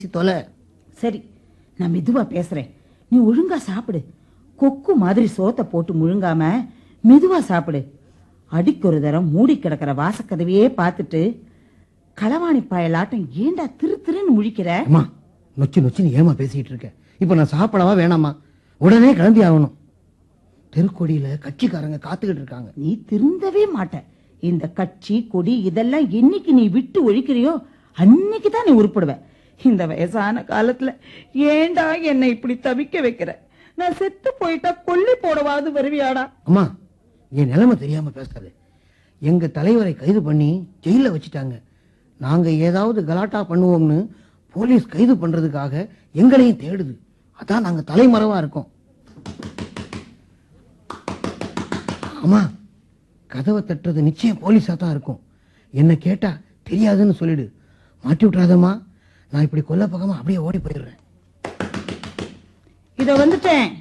தொலை சரி நான் மெதுவா பேசுறேன் நீ ஒழுங்கா சாப்பிடு கொக்கு மாதிரி சோத்தை போட்டு முழுங்காம மெதுவா சாப்பிடு அடிக்கு ஒரு தரம் மூடி கிடக்கிற வாசக்கதவையே பார்த்துட்டு களவாணி பாயலாட்டம் ஏண்டா திரு திருன்னு முழிக்கிற அம்மா நொச்சு நொச்சின்னு ஏமா பேசிட்டு இருக்க இப்ப நான் சாப்பிடவா வேணாமா உடனே கிளம்பி ஆகணும் தெருக்கொடியில கட்சிக்காரங்க காத்துக்கிட்டு இருக்காங்க நீ திருந்தவே மாட்ட இந்த கட்சி கொடி இதெல்லாம் என்னைக்கு நீ விட்டு ஒழிக்கிறியோ அன்னைக்கு தான் நீ உருப்படுவ இந்த வயசான காலத்துல ஏண்டா என்னை இப்படி தவிக்க வைக்கிற நான் செத்து போயிட்டா கொல்லி போடவாது வருவியாடா அம்மா என் நிலைமை தெரியாம பேசாது எங்க தலைவரை கைது பண்ணி ஜெயில வச்சுட்டாங்க நாங்க ஏதாவது கலாட்டா பண்ணுவோம்னு போலீஸ் கைது பண்றதுக்காக எங்களையும் தேடுது அதான் நாங்க தலைமறைவா இருக்கோம் அம்மா கதவை தட்டுறது நிச்சயம் போலீஸா தான் இருக்கும் என்ன கேட்டா தெரியாதுன்னு சொல்லிடு மாட்டி விட்டுறாதம்மா நான் இப்படி கொல்ல பக்கமா அப்படியே ஓடி போயிடுறேன் இத வந்துட்டேன்